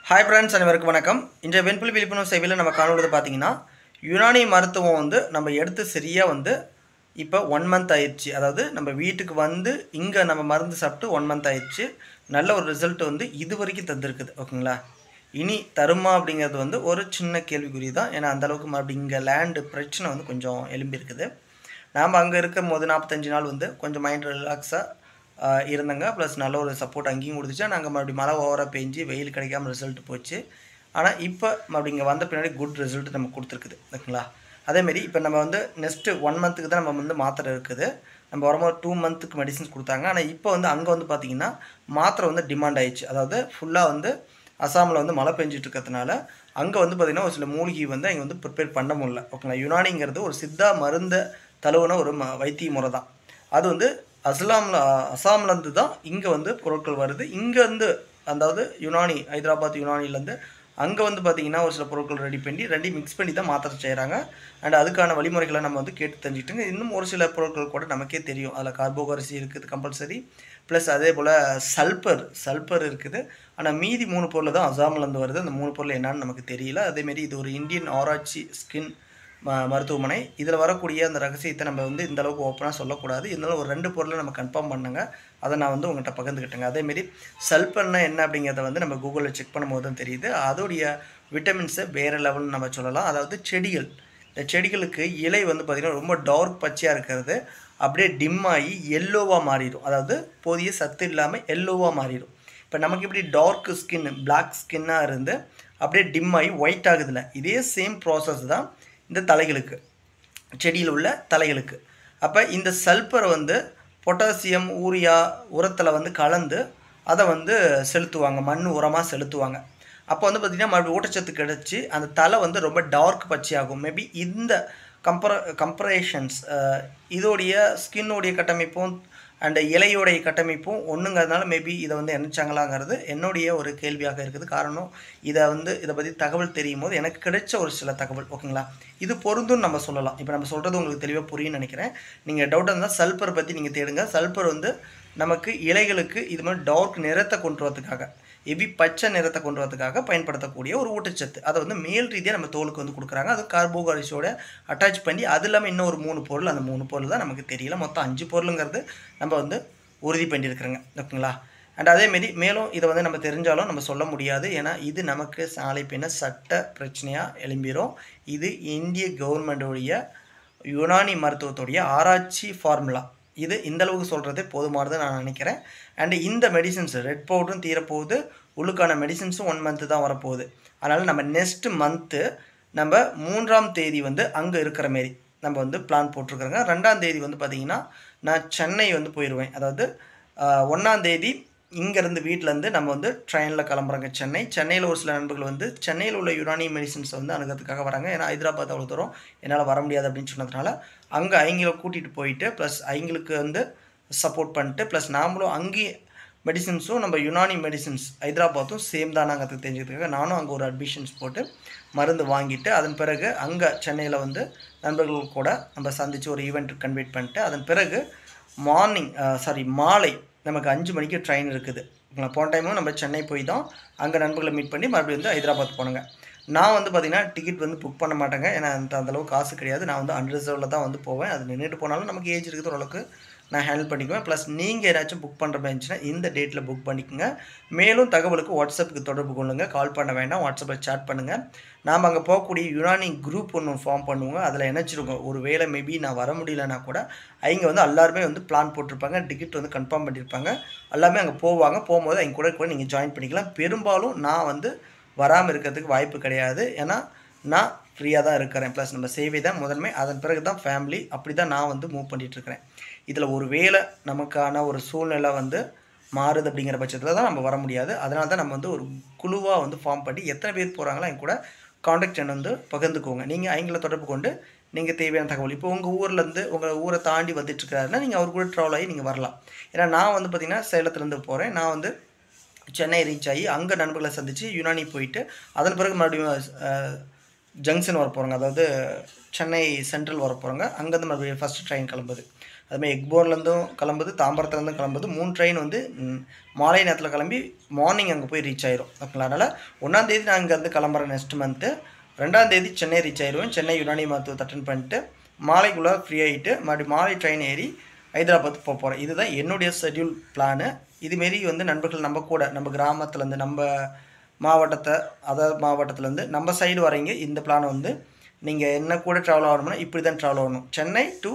hi friends அனைவருக்கும் வணக்கம் இன்றைய வெண்புலி விழிப்புணர்வு சேவையில் நம்ம காணுவது பார்த்தீங்கன்னா யுனானி மருத்துவம் வந்து நம்ம எடுத்து சரியாக வந்து இப்போ ஒன் மந்த் ஆயிடுச்சு அதாவது நம்ம வீட்டுக்கு வந்து இங்கே நம்ம மருந்து சாப்பிட்டு ஒன் மந்த் ஆயிடுச்சு நல்ல ஒரு ரிசல்ட் வந்து இது வரைக்கும் தந்திருக்குது ஓகேங்களா இனி தருமா அப்படிங்கிறது வந்து ஒரு சின்ன கேள்விக்குறி தான் ஏன்னா அந்தளவுக்கு மறுபடியும் இங்கே லேண்டு பிரச்சனை வந்து கொஞ்சம் எலும்பி இருக்குது நாம் அங்கே இருக்கும் போது நாற்பத்தஞ்சு நாள் வந்து கொஞ்சம் மைண்ட் ரிலாக்ஸாக இருந்தாங்க ப்ளஸ் நல்ல ஒரு சப்போர்ட் அங்கேயும் கொடுத்துச்சா நாங்கள் மறுபடியும் மழை ஓவராக பெஞ்சு வெயில் கிடைக்காம ரிசல்ட் போச்சு ஆனால் இப்போ மறுபடியும் இங்கே வந்த பின்னாடி குட் ரிசல்ட் நமக்கு கொடுத்துருக்குது ஓகேங்களா அதேமாரி இப்போ நம்ம வந்து நெக்ஸ்ட்டு ஒன் மந்த்துக்கு தான் நம்ம வந்து மாத்திரை இருக்குது நம்ம வரும்போது டூ மந்த்துக்கு மெடிசின்ஸ் கொடுத்தாங்க ஆனால் இப்போ வந்து அங்கே வந்து பார்த்திங்கன்னா மாத்திரை வந்து டிமாண்ட் ஆயிடுச்சு அதாவது ஃபுல்லாக வந்து அசாமில் வந்து மழை பெஞ்சிட்டு இருக்கிறதுனால அங்கே வந்து பார்த்திங்கன்னா ஒரு சில மூலிகை வந்து அங்கே வந்து ப்ரிப்பேர் பண்ண முடியல ஓகேங்களா யுனானிங்கிறது ஒரு சித்தா மருந்த தழுவுன ஒரு ம வைத்திய முறை தான் அது வந்து அஸ்லாமில் அசாம்லேருந்து தான் இங்கே வந்து பொருட்கள் வருது இங்கேருந்து அதாவது யுனானி ஹைதராபாத் யுனானிலேருந்து அங்கே வந்து பார்த்திங்கன்னா ஒரு சில பொருட்கள் ரெடி பண்ணி ரெண்டையும் மிக்ஸ் பண்ணி தான் மாத்திரை செய்கிறாங்க அண்ட் அதுக்கான வழிமுறைகளை நம்ம வந்து கேட்டு தெரிஞ்சுக்கிட்டுங்க இன்னும் ஒரு சில பொருட்கள் கூட நமக்கே தெரியும் அதில் கார்போகரிசி இருக்குது கம்பல்சரி ப்ளஸ் அதே போல் சல்பர் சல்பர் இருக்குது ஆனால் மீதி மூணு பொருள் தான் அசாம்லேருந்து வருது அந்த மூணு பொருள் என்னன்னு நமக்கு தெரியல அதேமாரி இது ஒரு இந்தியன் ஆராய்ச்சி ஸ்கின் ம மருத்துவமனை இதில் வரக்கூடிய அந்த ரகசியத்தை நம்ம வந்து இந்த அளவுக்கு ஓப்பனாக சொல்லக்கூடாது இருந்தாலும் ஒரு ரெண்டு பொருளை நம்ம கன்ஃபார்ம் பண்ணுங்க அதை நான் வந்து உங்கள்கிட்ட பகிர்ந்துக்கிட்டேங்க அதேமாரி சல்பர்னா என்ன அப்படிங்கிறத வந்து நம்ம கூகுளில் செக் பண்ணும்போது தான் தெரியுது அதோடைய விட்டமின்ஸை வேறு லெவல்னு நம்ம சொல்லலாம் அதாவது செடிகள் இந்த செடிகளுக்கு இலை வந்து பார்த்திங்கன்னா ரொம்ப டார்க் பச்சையாக இருக்கிறது அப்படியே டிம் ஆகி எல்லோவாக மாறிடும் அதாவது போதிய சத்து இல்லாமல் எல்லோவாக மாறிடும் இப்போ நமக்கு இப்படி டார்க் ஸ்கின் பிளாக் ஸ்கின்னாக இருந்து அப்படியே டிம் ஆகி ஒயிட் ஆகுதுல்ல இதே சேம் ப்ராசஸ் தான் இந்த தலைகளுக்கு செடியில் உள்ள தலைகளுக்கு அப்போ இந்த சல்பரை வந்து பொட்டாசியம் ஊரியா உரத்தில் வந்து கலந்து அதை வந்து செலுத்துவாங்க மண் உரமாக செலுத்துவாங்க அப்போ வந்து பார்த்திங்கன்னா மறுபடியும் ஊட்டச்சத்து கிடச்சி அந்த தலை வந்து ரொம்ப டார்க் பச்சையாகும் மேபி இந்த கம்பர கம்பரேஷன்ஸ் இதோடைய ஸ்கின்னோடைய கட்டமைப்பும் அண்ட் இலையோடைய கட்டமைப்பும் ஒன்றுங்கிறதுனால மேபி இதை வந்து நினச்சாங்களாங்கிறது என்னுடைய ஒரு கேள்வியாக இருக்குது காரணம் இதை வந்து இதை பற்றி தகவல் தெரியும் போது எனக்கு கிடைச்ச ஒரு சில தகவல் ஓகேங்களா இது பொருந்தும் நம்ம சொல்லலாம் இப்போ நம்ம சொல்கிறது உங்களுக்கு தெளிவாக புரியும்னு நினைக்கிறேன் நீங்கள் டவுட் இருந்தால் சல்பர் பற்றி நீங்கள் தேடுங்க சல்பர் வந்து நமக்கு இலைகளுக்கு இது மாதிரி டார்க் நிறத்தை கொண்டு வரதுக்காக எவி பச்சை நிறத்தை கொண்டு வரதுக்காக பயன்படுத்தக்கூடிய ஒரு ஊட்டச்சத்து அதை வந்து மேல் ரீதியாக நம்ம தோலுக்கு வந்து கொடுக்குறாங்க அது கார்போகரிசியோட அட்டாச் பண்ணி அது இல்லாமல் இன்னும் ஒரு மூணு பொருள் அந்த மூணு பொருள் தான் நமக்கு தெரியல மொத்தம் அஞ்சு பொருளுங்கிறது நம்ம வந்து உறுதி பண்ணியிருக்கிறோங்க ஓகேங்களா அண்ட் அதேமாரி மேலும் இதை வந்து நம்ம தெரிஞ்சாலும் நம்ம சொல்ல முடியாது ஏன்னா இது நமக்கு சாலை பின்ன சட்ட பிரச்சனையாக எழும்பிடும் இது இந்திய கவர்மெண்ட்டுடைய யுனானி மருத்துவத்துடைய ஆராய்ச்சி ஃபார்முலா இது இந்தளவுக்கு சொல்கிறதே போதுமானது நான் நினைக்கிறேன் அண்டு இந்த மெடிசின்ஸ் ரெட் பவுடரும் தீரப்போகுது உள்ளுக்கான மெடிசின்ஸும் ஒன் மந்த்து தான் வரப்போகுது அதனால் நம்ம நெக்ஸ்ட் மந்த்து நம்ம மூன்றாம் தேதி வந்து அங்கே இருக்கிற மாரி நம்ம வந்து பிளான் போட்டிருக்கிறோங்க ரெண்டாம் தேதி வந்து பார்த்திங்கன்னா நான் சென்னை வந்து போயிடுவேன் அதாவது ஒன்றாம் தேதி இங்கேருந்து வீட்டிலேருந்து நம்ம வந்து ட்ரெயினில் கிளம்புறாங்க சென்னை சென்னையில் ஒரு சில நண்பர்கள் வந்து சென்னையில் உள்ள யுனானி மெடிசின்ஸை வந்து அணுகிறதுக்காக வராங்க ஏன்னா ஹைதராபாத் அவ்வளோ தூரம் என்னால் வர முடியாது அப்படின்னு சொன்னதுனால அங்கே அவங்கள கூட்டிகிட்டு போயிட்டு ப்ளஸ் அவங்களுக்கு வந்து சப்போர்ட் பண்ணிட்டு ப்ளஸ் நாமளும் அங்கேயே மெடிசின்ஸும் நம்ம யுனானி மெடிசின்ஸ் ஹைதராபாத்தும் சேம் தானாங்கிறது தெரிஞ்சதுக்காக நானும் அங்கே ஒரு அட்மிஷன்ஸ் போட்டு மருந்து வாங்கிட்டு அதன் பிறகு அங்கே சென்னையில் வந்து நண்பர்கள் கூட நம்ம சந்தித்து ஒரு ஈவெண்ட் கன்வெர்ட் பண்ணிட்டு அதன் பிறகு மார்னிங் சாரி மாலை நமக்கு அஞ்சு மணிக்கு ட்ரெயின் இருக்குது போன டைமும் நம்ம சென்னை போய் தான் அங்கே நண்பர்களை மீட் பண்ணி மறுபடியும் வந்து ஹைதராபாத் போனோங்க நான் வந்து பார்த்திங்கன்னா டிக்கெட் வந்து புக் பண்ண மாட்டேங்க ஏன்னா அந்த அந்தளவுக்கு காசு கிடையாது நான் வந்து அன்ரிசர்வில் தான் வந்து போவேன் அது நின்றுட்டு போனாலும் நமக்கு ஏஜ் இருக்குது ஓரளவுக்கு நான் ஹேண்டில் பண்ணிக்குவேன் ப்ளஸ் நீங்கள் ஏதாச்சும் புக் பண்ணுற மாதிரி இருந்துச்சுன்னா இந்த டேட்டில் புக் பண்ணிக்கோங்க மேலும் தகவலுக்கு வாட்ஸ்அப்புக்கு தொடர்பு கொள்ளுங்கள் கால் பண்ண வேண்டாம் வாட்ஸ்அப்பில் சேட் பண்ணுங்கள் நாம் அங்கே போகக்கூடிய யுனானி குரூப் ஒன்று ஃபார்ம் பண்ணுவோங்க அதில் இணைச்சிருக்கோம் ஒரு வேளை மேபி நான் வர முடியலனா கூட அவங்க வந்து எல்லாருமே வந்து பிளான் போட்டிருப்பாங்க டிக்கெட் வந்து கன்ஃபார்ம் பண்ணியிருப்பாங்க எல்லாமே அங்கே போவாங்க போகும்போது அவங்க கூட கூட நீங்கள் ஜாயின் பண்ணிக்கலாம் பெரும்பாலும் நான் வந்து வராமல் இருக்கிறதுக்கு வாய்ப்பு கிடையாது ஏன்னா நான் ஃப்ரீயாக தான் இருக்கிறேன் ப்ளஸ் நம்ம சேவை தான் முதன்மை அதன் பிறகு தான் ஃபேமிலி அப்படி தான் நான் வந்து மூவ் பண்ணிகிட்ருக்கிறேன் இதில் ஒரு வேளை நமக்கான ஒரு சூழ்நிலை வந்து மாறுது அப்படிங்கிற பட்சத்தில் தான் நம்ம வர முடியாது அதனால தான் நம்ம வந்து ஒரு குழுவாக வந்து ஃபார்ம் பண்ணி எத்தனை பேர் போகிறாங்களோ என் கூட காண்டாக்ட் எண் வந்து பகிர்ந்துக்கோங்க நீங்கள் அவங்கள தொடர்பு கொண்டு நீங்கள் தேவையான தகவல் இப்போ உங்கள் ஊர்லேருந்து உங்கள் ஊரை தாண்டி வந்துட்டுருக்காருன்னா நீங்கள் அவர் கூட ட்ராவல் ஆகி நீங்கள் வரலாம் ஏன்னா நான் வந்து பார்த்திங்கன்னா சேலத்துலேருந்து போகிறேன் நான் வந்து சென்னை ரீச் ஆகி அங்கே நண்பர்களை சந்தித்து யுனானி போயிட்டு அதன் பிறகு மறுபடியும் ஜங்ஷன் வர போகிறாங்க அதாவது சென்னை சென்ட்ரல் வர போகிறாங்க அங்கேருந்து மறுபடியும் ஃபஸ்ட்டு ட்ரெயின் கிளம்புது அதுமாதிரி எக்போர்லேருந்தும் கிளம்புது தாம்பரத்துலேருந்தும் கிளம்புது மூணு ட்ரெயின் வந்து ம், மாலை நேரத்தில் கிளம்பி மார்னிங் அங்கே போய் ரீச் ஆயிரும் ஓகேங்களா அதனால் ஒன்றாந்தேதி நான் இங்கேருந்து கிளம்புறேன் நெக்ஸ்ட் மந்த்து ரெண்டாந்தேதி சென்னை ரீச் ஆயிடுவேன் சென்னை யுனானி மருத்துவத்தை அட்டன் பண்ணிட்டு மாலைக்குள்ளே ஃப்ரீ ஆகிட்டு மறுபடியும் மாலை ட்ரெயின் ஏறி ஹைதராபாத் போக போகிறேன் இதுதான் என்னுடைய ஷெட்யூல் பிளானு இதுமாரி வந்து நண்பர்கள் நம்ம கூட நம்ம கிராமத்துலேருந்து நம்ம மாவட்டத்தை அதர் மாவட்டத்துலேருந்து நம்ம சைடு வரீங்க இந்த பிளான் வந்து நீங்கள் என்ன கூட ட்ராவல் ஆகணும்னா இப்படி தான் ட்ராவல் ஆகணும் சென்னை டு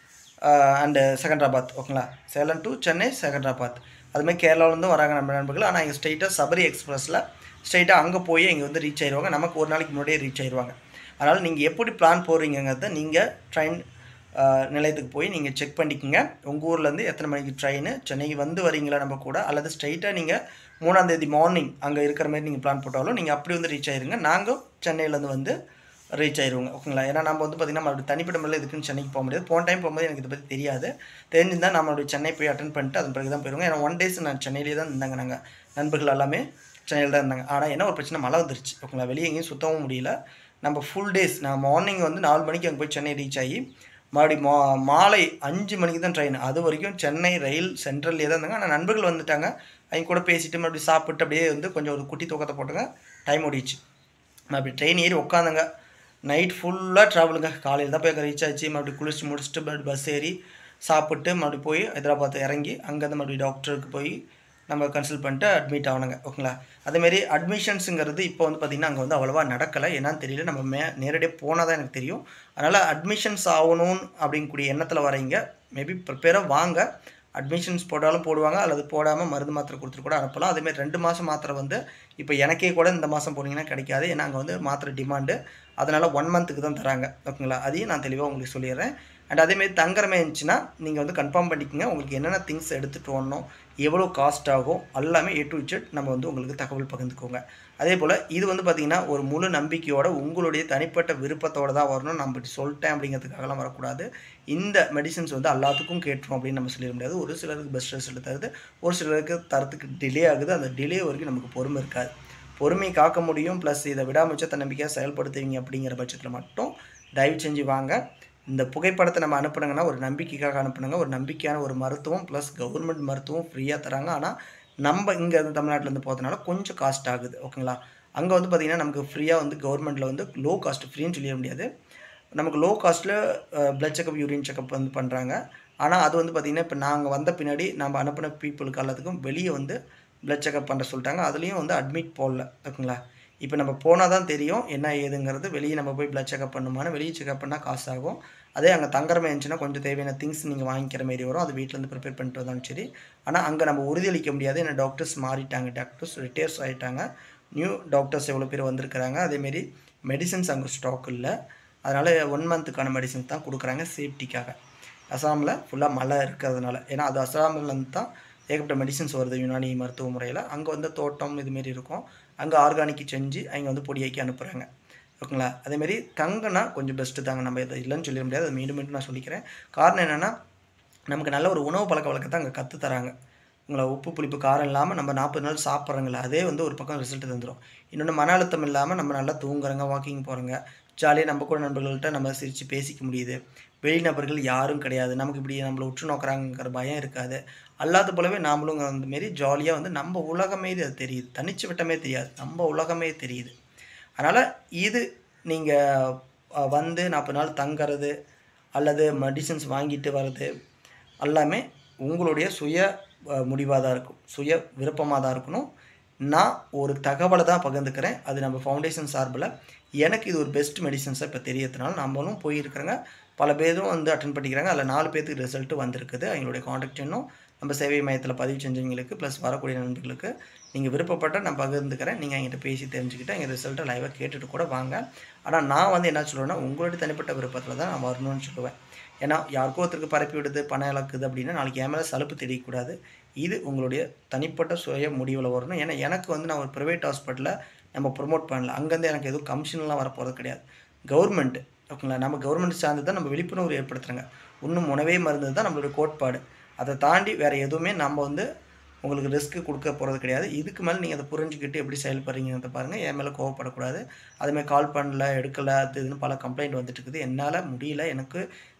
அண்டு செகண்ட்ராபாத் ஓகேங்களா சேலம் டு சென்னை செகண்ட்ராபாத் அதுமாதிரி கேரளாவிலேருந்து வராங்க நம்ம நண்பர்கள் ஆனால் இங்கே ஸ்ட்ரைட்டாக சபரி எக்ஸ்பிரஸில் ஸ்ட்ரைட்டாக அங்கே போய் இங்கே வந்து ரீச் ஆயிடுவாங்க நமக்கு ஒரு நாளைக்கு முன்னாடியே ரீச் ஆயிடுவாங்க அதனால் நீங்கள் எப்படி பிளான் போடுறீங்கிறத நீங்கள் ட்ரெயின் நிலையத்துக்கு போய் நீங்கள் செக் பண்ணிக்கோங்க உங்கள் ஊர்லேருந்து எத்தனை மணிக்கு ட்ரெயின் சென்னைக்கு வந்து வரீங்களா நம்ம கூட அல்லது ஸ்ட்ரைட்டாக நீங்கள் மூணாந்தேதி மார்னிங் அங்கே இருக்கிற மாதிரி நீங்கள் பிளான் போட்டாலும் நீங்கள் அப்படி வந்து ரீச் ஆயிருங்க நாங்கள் சென்னையிலேருந்து வந்து ரீச் ஆயிருவோங்க ஓகேங்களா ஏன்னா நம்ம வந்து பார்த்திங்கன்னா மறுபடியும் தனிப்பட்ட முறையில் இதுக்குன்னு சென்னைக்கு போக முடியாது போன டைம் போகும்போது எனக்கு இதை பற்றி தெரியாது தெரிஞ்சிருந்தால் நம்ம அப்படி சென்னை போய் அட்டன் பண்ணிட்டு அதன் பிறகு தான் போயிருவோங்க ஏன்னா ஒன் டேஸ் நான் சென்னையிலே தான் இருந்தாங்க நாங்கள் நண்பர்கள் எல்லாமே சென்னையில் தான் இருந்தாங்க ஆனால் என்ன ஒரு பிரச்சனை மழை வந்துருச்சு ஓகேங்களா வெளியே எங்கேயும் சுத்தவும் முடியல நம்ம ஃபுல் டேஸ் நான் மார்னிங் வந்து நாலு மணிக்கு அங்கே போய் சென்னை ரீச் ஆகி மறுபடியும் மா மாலை அஞ்சு மணிக்கு தான் ட்ரெயின் அது வரைக்கும் சென்னை ரயில் சென்ட்ரல்லே தான் இருந்தாங்க ஆனால் நண்பர்கள் வந்துட்டாங்க அவங்க கூட பேசிட்டு மறுபடியும் சாப்பிட்டு அப்படியே வந்து கொஞ்சம் ஒரு குட்டி தூக்கத்தை போட்டுங்க டைம் ஓடிச்சு மறுபடியும் ட்ரெயின் ஏறி உட்காந்துங்க நைட் ஃபுல்லாக ட்ராவலுங்க காலையில் தான் போய் அங்கே ரீச் ஆச்சு மறுபடியும் குளிச்சு முடிச்சுட்டு மறுபடியும் பஸ் ஏறி சாப்பிட்டு மறுபடியும் போய் ஹைதராபாத் இறங்கி அங்கேருந்து மறுபடியும் டாக்டருக்கு போய் நம்ம கன்சல்ட் பண்ணிட்டு அட்மிட் ஆகணுங்க ஓகேங்களா அதேமாரி அட்மிஷன்ஸுங்கிறது இப்போ வந்து பார்த்திங்கன்னா அங்கே வந்து அவ்வளோவா நடக்கலை என்னன்னு தெரியல நம்ம மே நேரடியாக போனால் தான் எனக்கு தெரியும் அதனால் அட்மிஷன்ஸ் ஆகணும் அப்படிங்கக்கூடிய எண்ணத்தில் வரீங்க மேபி ப்ரிப்பேராக வாங்க அட்மிஷன்ஸ் போட்டாலும் போடுவாங்க அல்லது போடாமல் மருந்து மாத்திரை கொடுத்துட்டு கூட அனுப்பலாம் அதேமாதிரி ரெண்டு மாதம் மாத்திரை வந்து இப்போ எனக்கே கூட இந்த மாதம் போனீங்கன்னா கிடைக்காது ஏன்னா அங்கே வந்து மாத்திரை டிமாண்டு அதனால் ஒன் மந்த்துக்கு தான் தராங்க ஓகேங்களா அதையும் நான் தெளிவாக உங்களுக்கு சொல்லிடுறேன் அண்ட் அதேமாரி தங்குறமே இருந்துச்சுன்னா நீங்கள் வந்து கன்ஃபார்ம் பண்ணிக்கோங்க உங்களுக்கு என்னென்ன திங்ஸ் எடுத்துகிட்டு வரணும் எவ்வளோ காஸ்ட் ஆகும் எல்லாமே ஏ டு இச்சட் நம்ம வந்து உங்களுக்கு தகவல் பகிர்ந்துக்கோங்க அதே போல் இது வந்து பார்த்திங்கன்னா ஒரு முழு நம்பிக்கையோட உங்களுடைய தனிப்பட்ட விருப்பத்தோட தான் வரணும் நம்ம இப்படி சொல்லிட்டேன் அப்படிங்கிறதுக்காகலாம் வரக்கூடாது இந்த மெடிசன்ஸ் வந்து எல்லாத்துக்கும் கேட்டுரும் அப்படின்னு நம்ம சொல்லிட முடியாது ஒரு சிலருக்கு பெஸ்ட் ரிசல்ட் தருது ஒரு சிலருக்கு தரத்துக்கு டிலே ஆகுது அந்த டிலே வரைக்கும் நமக்கு பொறுமை இருக்காது பொறுமை காக்க முடியும் ப்ளஸ் இதை விடாமுச்ச தன்னம்பிக்கையாக செயல்படுத்துவீங்க அப்படிங்கிற பட்சத்தில் மட்டும் தயவு செஞ்சு வாங்க இந்த புகைப்படத்தை நம்ம அனுப்புனங்கன்னா ஒரு நம்பிக்கைக்காக அனுப்புனாங்க ஒரு நம்பிக்கையான ஒரு மருத்துவம் ப்ளஸ் கவர்மெண்ட் மருத்துவம் ஃப்ரீயாக தராங்க ஆனால் நம்ம இங்கே இருந்து தமிழ்நாட்டிலேருந்து போகிறதுனால கொஞ்சம் காஸ்ட் ஆகுது ஓகேங்களா அங்கே வந்து பார்த்திங்கன்னா நமக்கு ஃப்ரீயாக வந்து கவர்மெண்ட்டில் வந்து லோ காஸ்ட் ஃப்ரீன்னு சொல்லிட முடியாது நமக்கு லோ காஸ்ட்டில் பிளட் செக்கப் யூரின் செக்கப் வந்து பண்ணுறாங்க ஆனால் அது வந்து பார்த்திங்கன்னா இப்போ நாங்கள் வந்த பின்னாடி நம்ம அனுப்பின பீப்புளுக்கு எல்லாத்துக்கும் வெளியே வந்து பிளட் செக்கப் பண்ண சொல்லிட்டாங்க அதுலேயும் வந்து அட்மிட் போடல ஓகேங்களா இப்போ நம்ம போனால் தான் தெரியும் என்ன ஏதுங்கிறது வெளியே நம்ம போய் பிளட் செக்கப் பண்ணுமான்னு வெளியே செக்கப் பண்ணால் காசு ஆகும் அதே அங்கே தங்குற மாதிரி இருந்துச்சுன்னா கொஞ்சம் தேவையான திங்ஸ் நீங்கள் வாங்கிக்கிற மாதிரி வரும் அது வீட்டிலேருந்து ப்ரிப்பேர் பண்ணிட்டு வந்தாலும் சரி ஆனால் அங்கே நம்ம உறுதியளிக்க முடியாது ஏன்னா டாக்டர்ஸ் மாறிட்டாங்க டாக்டர்ஸ் ரிட்டையர்ஸ் ஆகிட்டாங்க நியூ டாக்டர்ஸ் எவ்வளோ பேர் வந்திருக்கிறாங்க அதேமாரி மெடிசன்ஸ் அங்கே ஸ்டாக் இல்லை அதனால் ஒன் மந்த்துக்கான மெடிசன்ஸ் தான் கொடுக்குறாங்க சேஃப்டிக்காக அசாமில் ஃபுல்லாக மழை இருக்கிறதுனால ஏன்னா அது அசாமிலேருந்து தான் ஏகப்பட்ட மெடிசன்ஸ் வருது யுனானி மருத்துவ முறையில் அங்கே வந்து தோட்டம் இதுமாரி இருக்கும் அங்கே ஆர்கானிக் செஞ்சு அவங்க வந்து பொடியாக்கி அனுப்புகிறாங்க ஓகேங்களா அதேமாரி தங்கன்னா கொஞ்சம் பெஸ்ட்டு தாங்க நம்ம இதை இல்லைன்னு சொல்லிட முடியாது அது மீண்டும் மீண்டும் நான் சொல்லிக்கிறேன் காரணம் என்னென்னா நமக்கு நல்ல ஒரு உணவு பழக்க வழக்கத்தை அங்கே கற்று தராங்க உங்களை உப்பு புளிப்பு காரம் இல்லாமல் நம்ம நாற்பது நாள் சாப்பிட்றங்கள அதே வந்து ஒரு பக்கம் ரிசல்ட் தந்துடும் இன்னொன்று மன அழுத்தம் இல்லாமல் நம்ம நல்லா தூங்குறோங்க வாக்கிங் போகிறோங்க ஜாலியாக நம்ம கூட நண்பர்கள்ட்ட நம்ம சிரித்து பேசிக்க முடியுது வெளிநபர்கள் யாரும் கிடையாது நமக்கு இப்படி நம்மளை உற்று நோக்கிறாங்கிற பயம் இருக்காது அல்லாத போலவே நாமளும் அந்த மாரி ஜாலியாக வந்து நம்ம உலகமே இது அது தெரியுது தனிச்சு விட்டமே தெரியாது நம்ம உலகமே தெரியுது அதனால் இது நீங்கள் வந்து நாற்பது நாள் தங்குறது அல்லது மெடிசன்ஸ் வாங்கிட்டு வர்றது எல்லாமே உங்களுடைய சுய முடிவாக தான் இருக்கும் சுய விருப்பமாக தான் இருக்கணும் நான் ஒரு தகவலை தான் பகிர்ந்துக்கிறேன் அது நம்ம ஃபவுண்டேஷன் சார்பில் எனக்கு இது ஒரு பெஸ்ட் மெடிசன்ஸாக இப்போ தெரியறதுனால நம்மளும் போயிருக்கிறேங்க பல பேரும் வந்து அட்டன் பண்ணிக்கிறாங்க அதில் நாலு பேருக்கு ரிசல்ட்டு வந்திருக்குது அவங்களுடைய காண்டாக்ட் இன்னும் நம்ம சேவை மையத்தில் பதிவு செஞ்சவங்களுக்கு ப்ளஸ் வரக்கூடிய நண்பர்களுக்கு நீங்கள் விருப்பப்பட்ட நான் பகிர்ந்துக்கிறேன் நீங்கள் என்கிட்ட பேசி தெரிஞ்சுக்கிட்டு எங்கள் ரிசல்ட்டை லைவாக கேட்டுட்டு கூட வாங்க ஆனால் நான் வந்து என்ன சொல்லுவேன்னா உங்களுடைய தனிப்பட்ட விருப்பத்தில் தான் நான் வரணும்னு சொல்லுவேன் ஏன்னா யாருக்கோ ஒருத்தருக்கு பரப்பி விடுது பணம் இழக்குது அப்படின்னா நாளைக்கு என் மேலே சலுப்பு தெரியக்கூடாது இது உங்களுடைய தனிப்பட்ட சுய முடிவில் வரணும் ஏன்னா எனக்கு வந்து நான் ஒரு ப்ரைவேட் ஹாஸ்பிட்டலில் நம்ம ப்ரொமோட் பண்ணல அங்கேருந்து எனக்கு எதுவும் கமிஷன்லாம் வரப்போகிறது கிடையாது கவர்மெண்ட் ஓகேங்களா நம்ம கவர்மெண்ட் சார்ந்து தான் நம்ம விழிப்புணர்வு ஏற்படுத்துகிறோங்க இன்னும் உணவே மருந்து தான் நம்மளுடைய கோட்பாடு அதை தாண்டி வேறு எதுவுமே நம்ம வந்து உங்களுக்கு ரிஸ்க்கு கொடுக்க போகிறது கிடையாது இதுக்கு மேலே நீங்கள் அதை புரிஞ்சுக்கிட்டு எப்படி செயல்படுறீங்கிறத பாருங்கள் என் மேலே கோவப்படக்கூடாது அதுமாதிரி கால் பண்ணல எடுக்கலை அது இதுன்னு பல கம்ப்ளைண்ட் வந்துட்டு இருக்குது என்னால் முடியல எனக்கு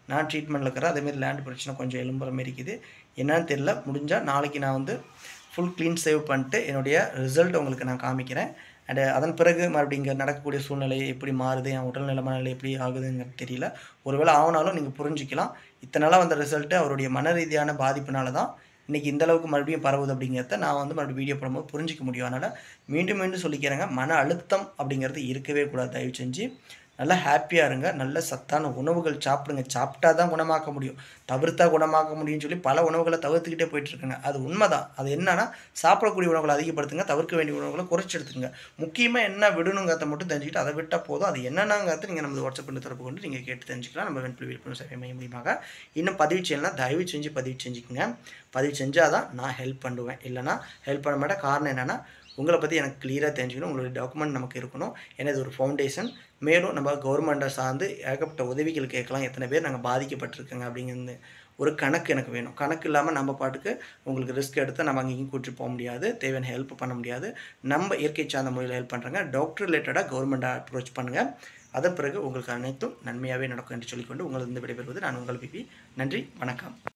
நான் ட்ரீட்மெண்ட்டில் இருக்கிறேன் அதேமாரி லேண்ட் பிரச்சனை கொஞ்சம் எலும்புற மாரி இருக்குது என்னன்னு தெரியல முடிஞ்சால் நாளைக்கு நான் வந்து ஃபுல் க்ளீன் சேவ் பண்ணிட்டு என்னுடைய ரிசல்ட் உங்களுக்கு நான் காமிக்கிறேன் அண்டு அதன் பிறகு மறுபடியும் இங்கே நடக்கக்கூடிய சூழ்நிலை எப்படி மாறுது என் உடல்நிலை மனநிலை எப்படி ஆகுதுங்கிறது தெரியல ஒருவேளை ஆகினாலும் நீங்கள் புரிஞ்சிக்கலாம் இத்தனை நாளாக வந்த ரிசல்ட்டு அவருடைய மன ரீதியான பாதிப்புனால தான் இன்றைக்கி இந்த அளவுக்கு மறுபடியும் பரவுது அப்படிங்கிறத நான் வந்து மறுபடியும் வீடியோ போடும்போது புரிஞ்சிக்க முடியும் அதனால் மீண்டும் மீண்டும் சொல்லிக்கிறேங்க மன அழுத்தம் அப்படிங்கிறது இருக்கவே கூடாது தயவு செஞ்சு நல்லா ஹாப்பியாக இருங்க நல்ல சத்தான உணவுகள் சாப்பிடுங்க சாப்பிட்டா தான் குணமாக்க முடியும் தவிர்த்தா குணமாக்க முடியும்னு சொல்லி பல உணவுகளை தவிர்த்துக்கிட்டே போயிட்டுருக்காங்க அது உண்மைதான் அது என்னன்னா சாப்பிடக்கூடிய உணவுகளை அதிகப்படுத்துங்க தவிர்க்க வேண்டிய உணவுகளை குறைச்சி எடுத்துங்க முக்கியமாக என்ன விடணுங்கிறத மட்டும் தெரிஞ்சுக்கிட்டு அதை விட்டால் போதும் அது என்னென்னங்கிறத நீங்கள் நம்ம வாட்ஸ்அப் பண்ணி தரப்பு கொண்டு நீங்கள் கேட்டு தெரிஞ்சுக்கலாம் நம்ம வெண்புலி விழிப்புணர்வு சேவை மையம் மூலியமாக இன்னும் பதிவு செய்யலாம் தயவு செஞ்சு பதிவு செஞ்சுக்கோங்க பதிவு செஞ்சால் தான் நான் ஹெல்ப் பண்ணுவேன் இல்லைனா ஹெல்ப் பண்ண மாட்டேன் காரணம் என்னென்னா உங்களை பற்றி எனக்கு கிளியராக தெரிஞ்சுக்கணும் உங்களுடைய டாக்குமெண்ட் நமக்கு இருக்கணும் ஏன்னா இது ஒரு ஃபவுண்டேஷன் மேலும் நம்ம கவர்மெண்ட்டை சார்ந்து ஏகப்பட்ட உதவிகள் கேட்கலாம் எத்தனை பேர் நாங்கள் பாதிக்கப்பட்டிருக்கோங்க அப்படிங்கிறது ஒரு கணக்கு எனக்கு வேணும் கணக்கு இல்லாமல் நம்ம பாட்டுக்கு உங்களுக்கு ரிஸ்க் எடுத்து நம்ம அங்கேயும் கூட்டிட்டு போக முடியாது தேவையான ஹெல்ப் பண்ண முடியாது நம்ம இயற்கை சார்ந்த முறையில் ஹெல்ப் பண்ணுறாங்க டாக்டர் ரிலேட்டடாக கவர்மெண்ட்டை அப்ரோச் பண்ணுங்கள் அதன் பிறகு உங்களுக்கு அனைத்தும் நன்மையாகவே நடக்கும் என்று சொல்லிக்கொண்டு உங்களது விடைபெறுவது நான் உங்கள் பிபி நன்றி வணக்கம்